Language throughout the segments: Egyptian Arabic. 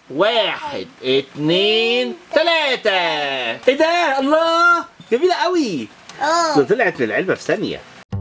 واحد اتنين تلاتة ايه ده الله جميلة قوي ده اه طلعت من العلبة في ثانية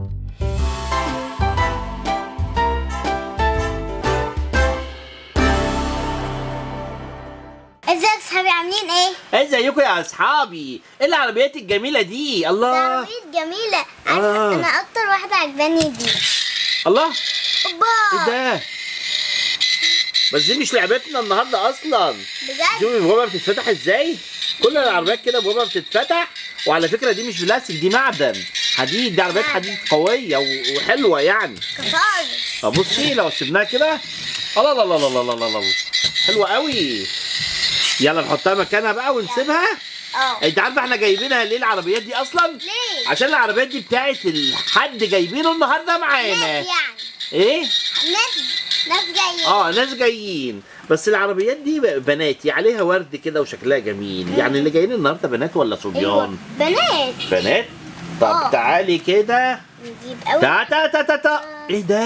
ازيك صحابي عاملين ايه؟ ازيكم يا اصحابي ايه العربيات الجميلة دي ده الله عربية جميلة آه. عارفة انا اكتر واحدة عجباني دي الله اوبا ايه ده بس دي مش لعبتنا النهارده اصلا بجد شوفي البوابه بتتفتح ازاي كل العربيات كده البوابه بتتفتح وعلى فكره دي مش بلاستيك دي معدن حديد دي عربيات حديد قويه و- وحلوه يعني كفار طب بصي لو سيبناها كده الله لا لا لا لا لا لا لا حلوه قوي يلا نحطها مكانها بقى ونسيبها اه انت عارفه احنا جايبينها ليه العربيات دي اصلا ليه؟ عشان العربيات دي بتاعت الحد جايبينه النهارده معانا ناس يعني ايه ناس ناس جايين اه ناس جايين بس العربيات دي بناتي عليها ورد كده وشكلها جميل يعني اللي جايين النهارده بنات ولا ايوه صبيان بنات بنات طب آه. تعالي كده نجيب قوي تا تا تا تا تا ايه ده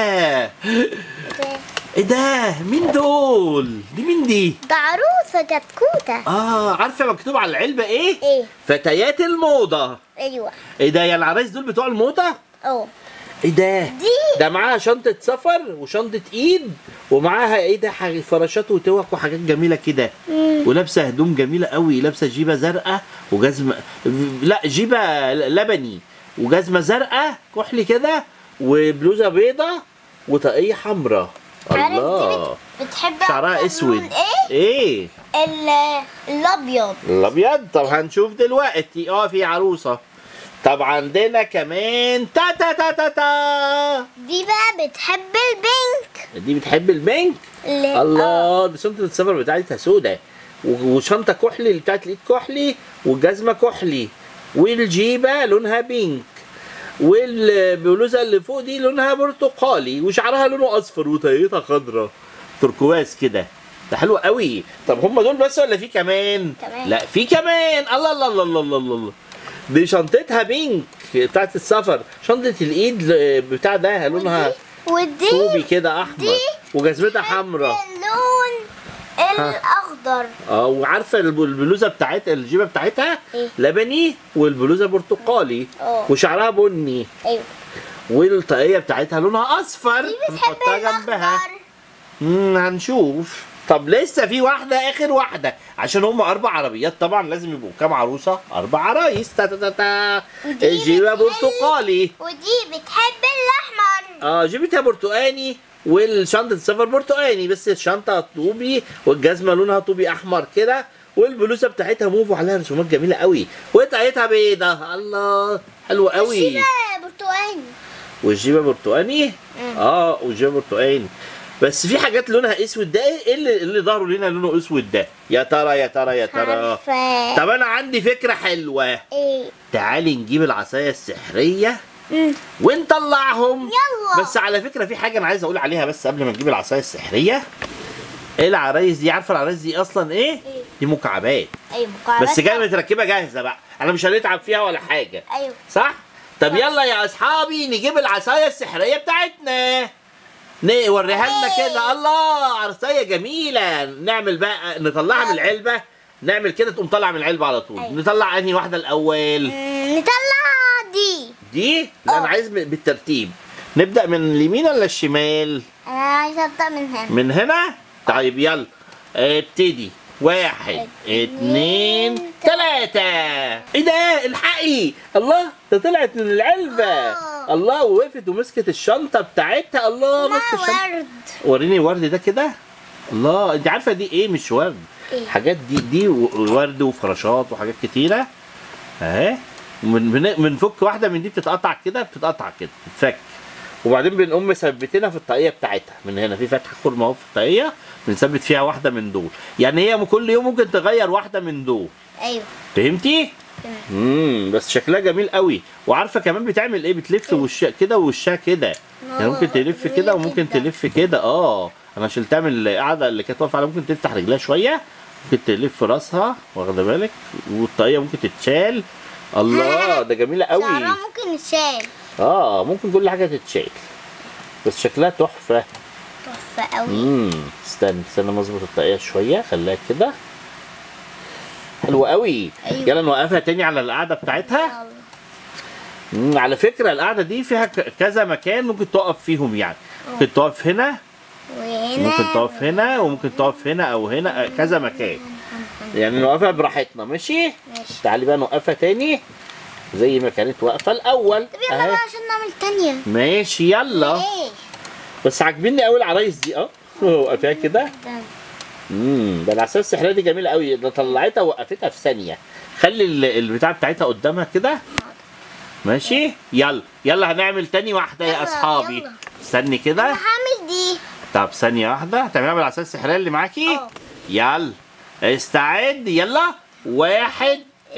ايه ده مين دول دي مين دي ده عروسة كتكوتة اه عارفه مكتوب على العلبه ايه ايه؟ فتيات الموضه ايوه ايه ده يا العرايس دول بتوع الموضه اه ايه ده دي ده معاها شنطة سفر وشنطة ايد ومعاها ايه ده ح- فراشات وتوك وحاجات جميلة كده مم. ولابسة هدوم جميلة قوي لابسة جيبة زرقاء وجزمة لا جيبة لبني وجزمة زرقاء كحلي كده وبلوزة بيضة وطاقية حمراء عارف الله دي بت- بتحب شعرها أكتر اسود لون ايه؟ ايه ال- الابيض الابيض طب هنشوف دلوقتي اه في عروسة طب عندنا كمان تا تا تا تا تا دي بقى بتحب البينك دي بتحب البنك اللي- آه. الله دي شنطة السفر بتاعتها سودة و- وشنطة كحلي اللي بتاعت الايد كحلي والجزمة كحلي والجيبة لونها بينك والبلوزة اللي فوق دي لونها برتقالي وشعرها لونه اصفر وطاقيتها خضراء تركواز كده ده حلو قوي طب هم دول بس ولا في كمان كمان. لا في كمان الله الله الله الله الله, الله. دي شنطتها بينك بتاعت السفر شنطة الايد ل- بتاع ده لونها ودي طوبي كده احمر دي وجزمتها حمراء اللون الاخضر اه وعارفه الب- البلوزه بتاعت الجيبه بتاعتها إيه؟ لبني والبلوزه برتقالي اه. وشعرها بني ايوه والطاقيه بتاعتها لونها اصفر دي بتحب نحطها جنبها الاخضر امم هنشوف طب لسه في واحده اخر واحده عشان هم اربع عربيات طبعا لازم يبقوا كام عروسه اربع عرايس تا تا تا تا ودي الجيبه بتحب- برتقالي ودي بتحب الاحمر اه جيبتها برتقاني والشنطة السفر برتقاني بس الشنطة طوبي والجزمة لونها طوبي أحمر كده والبلوزة بتاعتها موف وعليها رسومات جميلة قوي وطاقيتها بيضة الله حلوة قوي الشيبة برتقاني والجيبة برتقاني مم. اه والجيبة برتقاني بس في حاجات لونها اسود ده ايه اللي اللي ظهره لنا لونه اسود ده يا ترى يا ترى يا ترى عارفة طب انا عندي فكرة حلوة ايه تعالي نجيب العصاية السحرية مم. ونطلعهم يلا بس على فكره في حاجه انا عايز اقول عليها بس قبل ما نجيب العصايه السحريه ايه العرايس دي عارفه العرايس دي اصلا ايه ايه دي مكعبات ايوه مكعبات بس جايه متركبه جاهزه بقى انا مش هنتعب فيها ولا حاجه ايوه صح طب يلا يا اصحابي نجيب العصايه السحريه بتاعتنا نوريها لنا إيه. كده الله عصايه جميله نعمل بقى نطلعها من العلبه نعمل كده تقوم طالعه من العلبه على طول أيوة. نطلع انهي واحده الاول مم، نطلع دي دي لا انا آه. عايز بالترتيب نبدا من اليمين ولا الشمال انا عايزه ابدا من هنا من هنا طيب يلا ابتدي واحد اتنين تلاتة ايه ده الحقي الله ده طلعت من العلبة آه. الله ووقفت ومسكت الشنطة بتاعتها الله ما مسكت الشنطة ورد وريني الورد ده كده الله انت عارفة دي ايه مش ورد إيه؟ حاجات دي دي ورد وفراشات وحاجات كتيرة اهي من من بنفك واحدة من دي بتتقطع كده بتتقطع كده بتتفك وبعدين بنقوم مثبتينها في الطاقية بتاعتها من هنا في فتحة خرم اهو في الطاقية بنثبت فيها واحدة من دول يعني هي كل يوم ممكن تغير واحدة من دول ايوه فهمتي؟ تمام. امم بس شكلها جميل قوي وعارفه كمان بتعمل ايه بتلف وشها كده ووشها كده يعني ممكن تلف جميلة كده وممكن جدا. تلف كده اه انا شلتها من القعده اللي كانت واقفه عليها ممكن تفتح رجلها شويه ممكن تلف راسها واخده بالك والطاقيه ممكن تتشال الله ده جميله قوي شعرها ممكن يتشال اه ممكن كل حاجه تتشال بس شكلها تحفه تحفة قوي امم استنى استنى مظبط الطاقية شوية خليها كده حلوة قوي أيوة. يلا نوقفها تاني على القعدة بتاعتها يلا. مم. على فكرة القعدة دي فيها ك- كذا مكان ممكن تقف فيهم يعني ممكن تقف هنا وهنا ممكن تقف هنا وممكن تقف هنا او هنا كذا مكان يعني نوقفها براحتنا ماشي ماشي تعالي بقى نوقفها تاني زي ما كانت واقفة الأول طب يلا أهي. بقى عشان نعمل تانية ماشي يلا ايه بس عاجبني قوي العرايس دي اه وقفها كده ده. امم ده العسل السحرية دي جميلة قوي ده طلعتها ووقفتها في ثانية خلي ال- البتاع بتاعتها قدامها كده ماشي يلا يلا هنعمل تاني واحدة يا يلا، أصحابي يلا. استني كده انا هعمل دي طب ثانية واحدة هتعملها بالعسل السحرية اللي معاكي اه. يلا استعد يلا واحد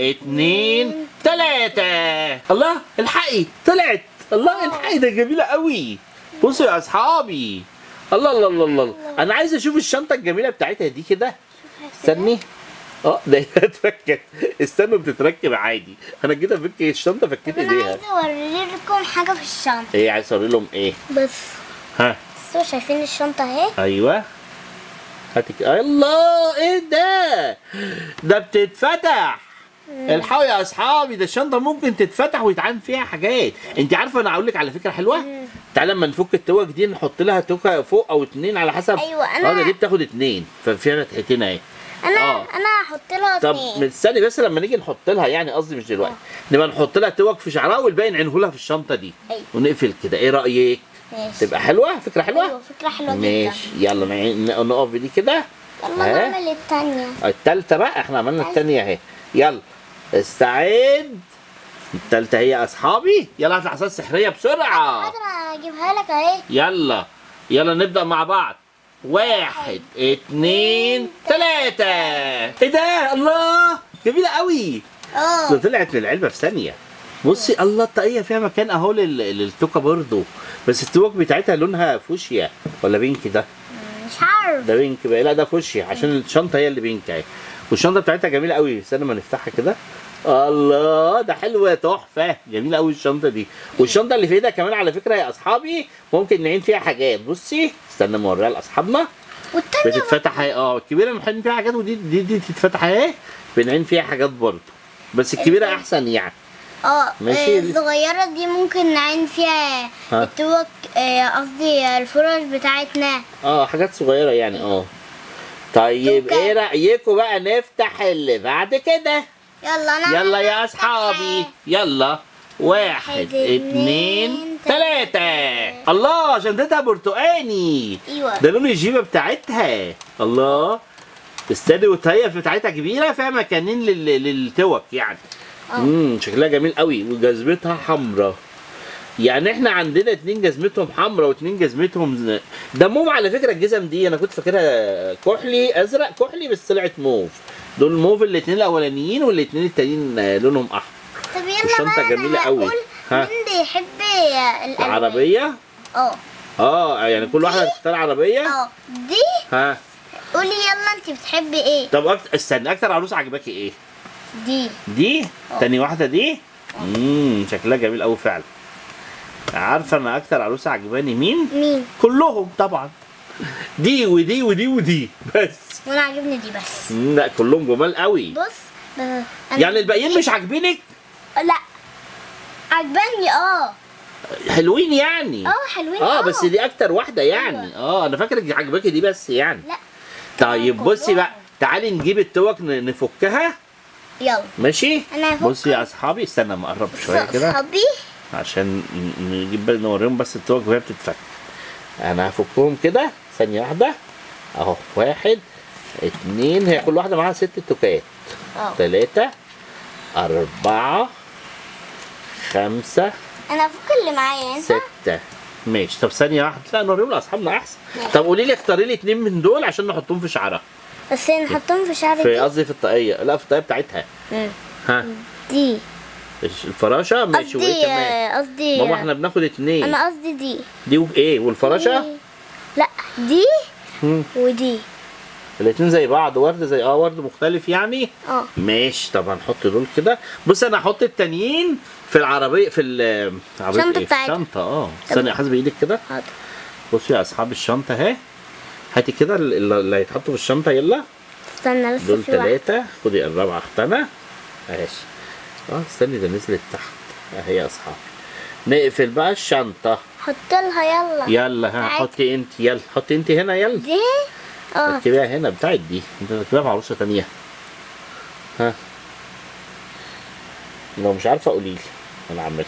اتنين تلاتة الله الحقي طلعت الله الحقي ده جميلة قوي بصوا يا أصحابي الله الله الله الله, الله. أنا عايز أشوف الشنطة الجميلة بتاعتها دي كده استني اه ده هي اتفكت استنوا بتتركب عادي انا جيت افك الشنطه فكيت طب انا ايديها عايزة اوريلكم حاجة في الشنطة ايه عايز اوري لهم ايه بس ها بصوا شايفين الشنطة اهي ايوه هاتك الله ايه ده ده بتتفتح الحقوا يا اصحابي ده الشنطه ممكن تتفتح ويتعان فيها حاجات انت عارفه انا اقول لك على فكره حلوه تعالى لما نفك التوك دي نحط لها توكه فوق او اتنين على حسب أيوة، أنا- اه ده دي بتاخد اتنين ففيها فتحتين اهي انا اه. انا هحط لها طب اتنين استني بس لما نيجي نحط لها يعني قصدي مش دلوقتي نبقى نحط لها توك في شعرها والباقي نعينه لها في الشنطه دي أيوة. ونقفل كده ايه رايك ماشي تبقى حلوه فكره حلوه ايوه فكرة حلوة جدا ماشي يلا نعين- نقف بدي كده يلا ها؟ نعمل التانية التالتة بقى احنا عملنا التانية اهي يلا استعد التالتة هي يا اصحابي يلا هات العصاية السحرية بسرعة قادرة اجيبها لك اهي يلا يلا نبدأ مع بعض واحد اتنين تلاتة ايه ده الله جميلة قوي ده اه طلعت من العلبة في ثانية بصي الله الطاقية فيها مكان اهو لل- للتوكة برضو بس التوك بتاعتها لونها فوشيا ولا بينك ده مش عارف ده بينك بقى لا ده فوشيا عشان الشنطه هي اللي بينك اهي والشنطه بتاعتها جميله قوي استنى ما نفتحها كده الله ده حلوه تحفه جميله قوي الشنطه دي والشنطه اللي في ايدها كمان على فكره يا اصحابي ممكن نعين فيها حاجات بصي استنى ما اوريها لاصحابنا والتانية بقى- بتتفتح اهي اه الكبيره بنحط فيها حاجات ودي دي, دي تتفتح اهي بنعين فيها حاجات برضه بس الكبيره احسن يعني اه ماشي. آه، الصغيرة دي ممكن نعين فيها ها. التوك آه، قصدي الفرش بتاعتنا اه حاجات صغيره يعني اه طيب توكة. ايه رايكم بقى نفتح اللي بعد كده يلا نعمل يلا يا نفتح. اصحابي يلا واحد واحد، اتنين اتنين، تلاتة الله شنطتها برتقاني ايوه ده لون الجيبه بتاعتها الله استدي والطاقية بتاعتها كبيره فيها مكانين لل... للتوك يعني اه. امم شكلها جميل قوي وجزمتها حمراء يعني احنا عندنا اتنين جزمتهم حمراء واتنين جزمتهم ز- ده موف على فكره الجزم دي انا كنت فاكرها كحلي ازرق كحلي بس طلعت موف دول موف الاتنين الاولانيين والاتنين التانيين آه، لونهم احمر طب يلا والشنطة بقى جميلة أنا قوي. هقول ها. مين بيحب الألوان العربيه اه اه يعني كل واحده تختار عربيه اه دي ها قولي يلا انت بتحبي ايه طب أكتر استنى اكتر عروسه عجباكي ايه دي دي اه. تاني واحده دي امم شكلها جميل قوي فعلا عارفه انا اكتر عروسه عجباني مين مين كلهم طبعا دي ودي ودي ودي بس وانا عاجبني دي بس مم، لا كلهم جمال قوي بص بس أنا يعني الباقيين مش عاجبينك لا عجباني اه حلوين يعني اه حلوين اه بس دي اكتر واحده يعني اه انا فاكرك عجباكي دي بس يعني لا طيب كلهم. بصي بقى تعالي نجيب التوك ن- نفكها يلا ماشي أنا هفك. بصي يا اصحابي استنى ما اقرب شويه كده صحابي عشان ن- نجيب بالنا نوريهم بس التوك وهي بتتفك انا هفكهم كده ثانيه واحده اهو واحد اتنين هي كل واحده معاها ست توكات اه تلاتة أربعة خمسة انا افك اللي معايا انت ستة ماشي طب ثانية واحدة لا نوريهم لأصحابنا أحسن ماشي. طب قولي لي اختاري لي اتنين من دول عشان نحطهم في شعرها بس نحطهم في شعري في دي قصدي في الطاقية لا في الطاقية بتاعتها مم. ها دي الفراشة ماشي وإيه قصدي كمان آه، قصدي ماما احنا بناخد اتنين انا قصدي دي دي وإيه والفراشة دي. لا دي مم. ودي الاتنين زي بعض ورد زي اه ورد مختلف يعني اه ماشي طب هنحط دول كده بص انا هحط التانيين في العربيه في ال- العربيه الشنطة ايه بتاعتها. الشنطه اه استني حاسب بايدك كده حاضر بصوا يا اصحاب الشنطه اهي هاتي كده ال- اللي هيتحطوا في الشنطه يلا استنى لسه دول في واحد ثلاثة خدي الرابعة اختنا اهي اه استني ده نزلت تحت اهي يا اصحاب نقفل بقى الشنطة حط لها يلا يلا ها تعالي. حطي انت يلا حطي انت هنا يلا دي اه ركبيها هنا بتاعت دي انت ركبيها مع عروسة تانية ها لو مش عارفة قوليلي انا اعملها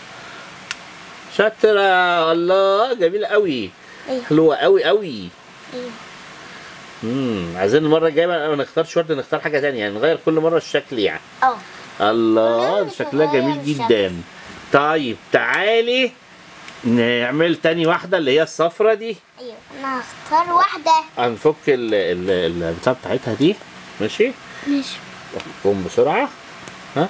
شاطرة الله جميلة قوي ايوه حلوة قوي قوي ايوه امم عايزين المرة الجاية بقى ما نختارش وردة نختار حاجة تانية يعني نغير كل مرة الشكل يعني اه الله كلنا شكلها صغير جميل بالشكل. جدا طيب تعالي نعمل تاني واحدة اللي هي الصفرة دي ايوه انا هختار واحدة هنفك ال ال البتاع بتاعتها دي ماشي ماشي قوم بسرعة ها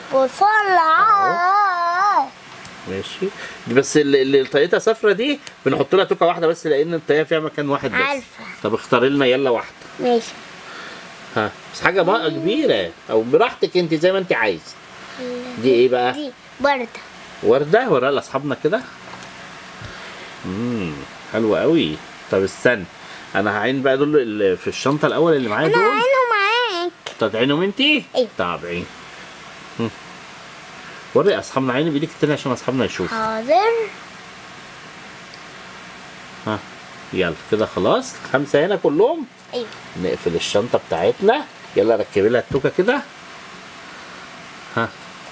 وفرع ماشي دي بس اللي اللي طريقتها صفرة دي بنحط لها توكة واحدة بس لأن الطريقة فيها مكان واحد بس عارفة. طب اختاري لنا يلا واحدة ماشي ها بس حاجة بقى كبيرة أو براحتك أنت زي ما أنت عايزة دي إيه بقى؟ دي بردة وردة وريها لأصحابنا كده امم حلوة قوي طب استنى انا هعين بقى دول اللي في الشنطة الأول اللي معايا انا دول عينه معاك تدعينهم انتي؟ ايوه. طب عين هم. وري أصحابنا عيني بإيدك التانية عشان أصحابنا يشوفوا حاضر ها يلا كده خلاص خمسة هنا كلهم ايوه نقفل الشنطة بتاعتنا يلا ركبي لها التوكة كده ها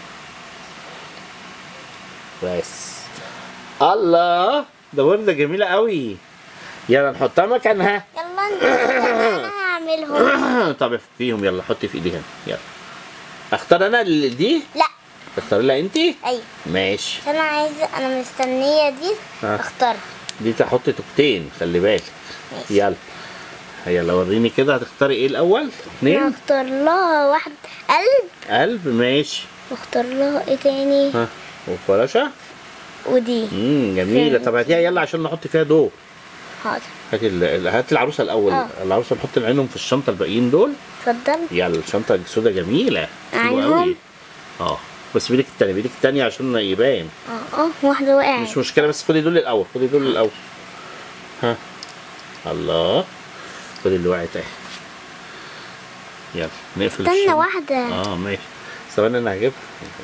بس الله ده وردة جميلة قوي يلا نحطها مكانها يلا انت انا هعملهم طب افكيهم يلا حطي في ايدي هنا يلا اختار انا ال- دي لا اختار لها انتي ايوه ماشي عشان انا عايزه انا مستنيه دي ها. اختارها دي تحطي توكتين خلي بالك ماشي. يلا يلا وريني كده هتختاري ايه الاول انا اتنين اختار لها واحد قلب قلب ماشي واختار لها ايه تاني ها وفراشة ودي امم جميلة طب هاتيها يلا عشان نحط فيها دول حاضر هاتي ال- هاتي العروسة الأول آه. العروسة نحط عينهم في الشنطة الباقيين دول اتفضل يلا الشنطة السوداء جميلة حلوة عينهم؟ قوي اه بس بيدك التانية بيدك التانية عشان يبان اه اه واحده وقعت مش مشكلة بس خدي دول الأول خدي دول الأول ها الله خدي اللي وقعت اهي يلا نقفل استنى الشنطة. واحده اه ماشي ثواني انا هجيبها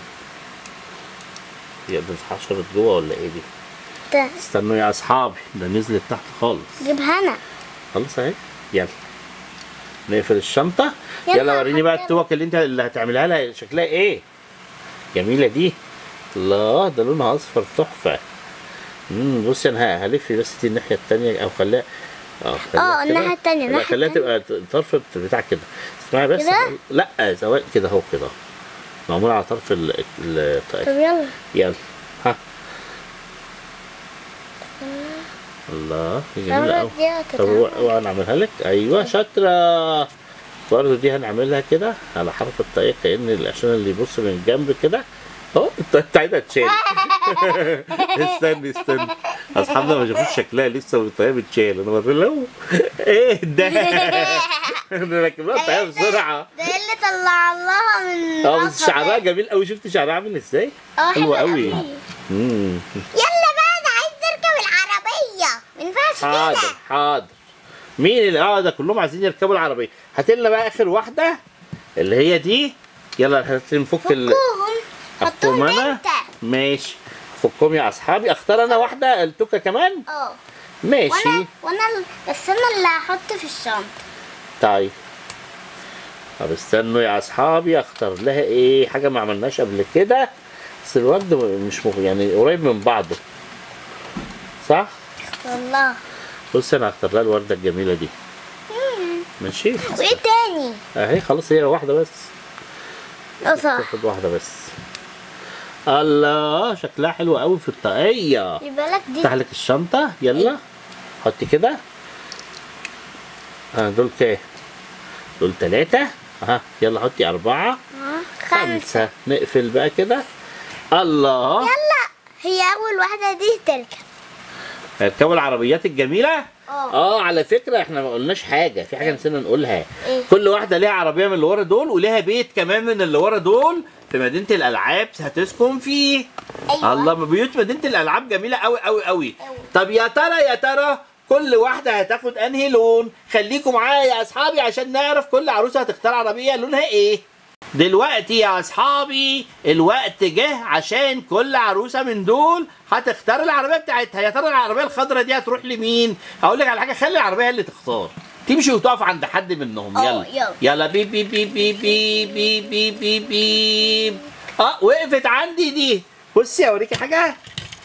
يا ده اتحشرت جوه ولا ايه دي؟ ده استنوا يا اصحابي ده نزلت تحت خالص جيبها انا خلاص اهي يلا نقفل الشنطة يلا يلا وريني بقى حطينا. التوك اللي انت اللي هتعملها لها شكلها ايه جميلة دي الله ده لونها اصفر تحفة امم بصي انا ه- هلف بس دي الناحية التانية او خليها اه خليها اه كده. الناحيه التانية لا الناحيه خليها التانية تبقى طرف بتاع كده اسمعي بس كده؟ لا سواء كده اهو كده معمول على طرف ال ال- طب طيب يلا يلا ها الله دي جميلة الثورة أوي دي طب هتتعمل. و- وانا اعملها لك ايوه شاطره برضه دي هنعملها كده على حرف الطاقية كأن ال- عشان اللي يبص من الجنب كده اهو الطاقية بتاعتها اتشال استني استني اصحابنا ما شافوش شكلها لسه والطاقية بتشال انا بقول لهم ايه ده انا راكبها الطاقية بسرعة ده اللي طلع لها من اه بس راسها شعرها ده. جميل قوي شفت شعرها عامل ازاي؟ اه حلوة حلو قوي قوي. امم يلا بقى انا عايز اركب العربيه ما ينفعش حاضر كده حاضر مين اللي اه ده كلهم عايزين يركبوا العربيه هات لنا بقى اخر واحده اللي هي دي يلا هنفك ال فكوهم أحطهم حطهم أنا؟ انت ماشي فكهم يا اصحابي اختار انا واحده التوكه كمان اه ماشي وانا وانا ال- بس انا اللي هحط في الشنطه طيب طب استنوا يا اصحابي اختار لها ايه حاجه ما عملناش قبل كده بس الورد مش مغ... يعني قريب من بعضه صح والله بص انا هختار لها الورده الجميله دي ماشي وايه تاني اهي خلاص هي واحده بس اه صح تاخد واحده بس الله شكلها حلو قوي في الطاقيه يبقى لك دي افتح لك الشنطه يلا حطي كده ها دول كام دول ثلاثة اها يلا حطي أربعة آه، خمسة خمسة نقفل بقى كده الله يلا هي أول واحدة دي تركب هتركبوا العربيات الجميلة اه اه على فكرة احنا ما قلناش حاجة في حاجة نسينا نقولها ايه؟ كل واحدة ليها عربية من اللي ورا دول وليها بيت كمان من اللي ورا دول في مدينه الالعاب هتسكن فيه ايوه الله ما بيوت مدينه الالعاب جميله قوي قوي قوي أوي. طب يا ترى يا ترى كل واحده هتاخد انهي لون خليكم معايا يا اصحابي عشان نعرف كل عروسه هتختار عربيه لونها ايه دلوقتي يا اصحابي الوقت جه عشان كل عروسه من دول هتختار العربيه بتاعتها يا ترى العربيه الخضراء دي هتروح لمين هقول لك على حاجه خلي العربيه اللي تختار تمشي وتقف عند حد منهم أه، يلا يلا. يلا بيب بيب بيب بيب بيب بيب بيب بيب بيب اه وقفت عندي دي بصي اوريكي حاجه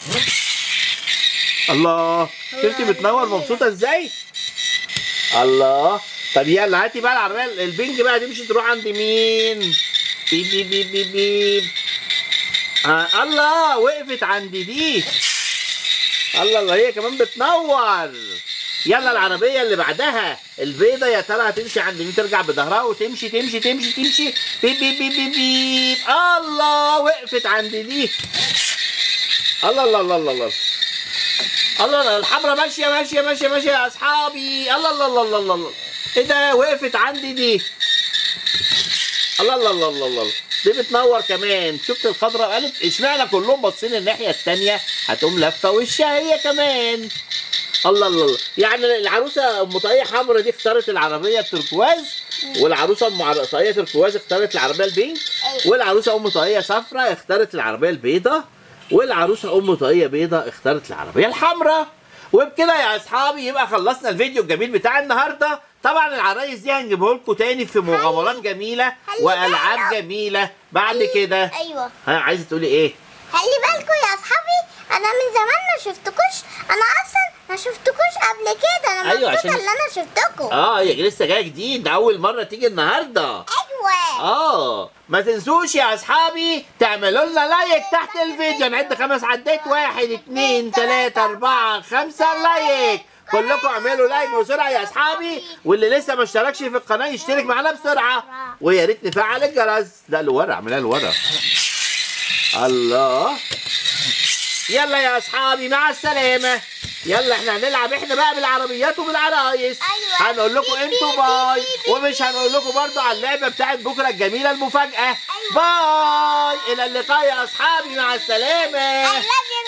الله شفتي بتنور مبسوطه ازاي الله طب يلا هاتي بقى العربيه البنج بقى تمشي تروح عند مين بيب بيب بيب بيب بيب آه الله وقفت عند دي الله الله هي كمان بتنور يلا العربية اللي بعدها البيضة يا ترى هتمشي عند مين ترجع بظهرها وتمشي تمشي تمشي تمشي بيب بيب بيب بيب بيب الله وقفت عند دي الله الله الله الله الله الله الله الحمرا ماشية ماشية ماشية ماشية يا أصحابي الله الله الله الله الله الله إيه ده وقفت عندي دي الله الله الله الله الله دي بتنور كمان شفت الخضراء قالت اشمعنى كلهم باصين الناحيه التانيه هتقوم لفه وشها هي كمان الله الله الله يعني العروسه ام طاقيه حمرا دي اختارت العربيه التركواز والعروسه ام طاقيه تركواز اختارت العربيه البينك أيوة. والعروسه ام طاقيه صفراء اختارت العربيه البيضاء والعروسه ام طاقيه بيضاء اختارت العربيه الحمراء وبكده يا اصحابي يبقى خلصنا الفيديو الجميل بتاع النهارده طبعا العرايس دي هنجيبه لكم تاني في مغامرات جميله خلي والعاب بالك. جميله بعد كده ايوه ها عايزه تقولي ايه خلي بالكم يا اصحابي انا من زمان ما شفتكوش انا اصلا ما شفتكوش قبل كده انا أيوة، مبسوطه عشان- ان انا شفتكم اه هي لسه جايه جديد ده اول مره تيجي النهارده ايوه اه ما تنسوش يا اصحابي تعملوا لنا لايك تحت الفيديو نعد خمس عدات واحد اتنين تلاتة اربعة خمسة لايك كلكم اعملوا لايك بسرعة يا اصحابي واللي لسه ما اشتركش في القناة يشترك معانا بسرعة ويا ريت نفعل الجرس لا لورا اعملها لورا الله يلا يا اصحابي مع السلامة يلا احنا هنلعب احنا بقى بالعربيات وبالعرايس أيوة. هنقول لكم بيب انتوا بيب باي بيب بيب ومش هنقول لكم برضو على اللعبة بتاعت بكرة الجميلة المفاجأة باي إلى اللقاء يا أصحابي مع السلامة I love you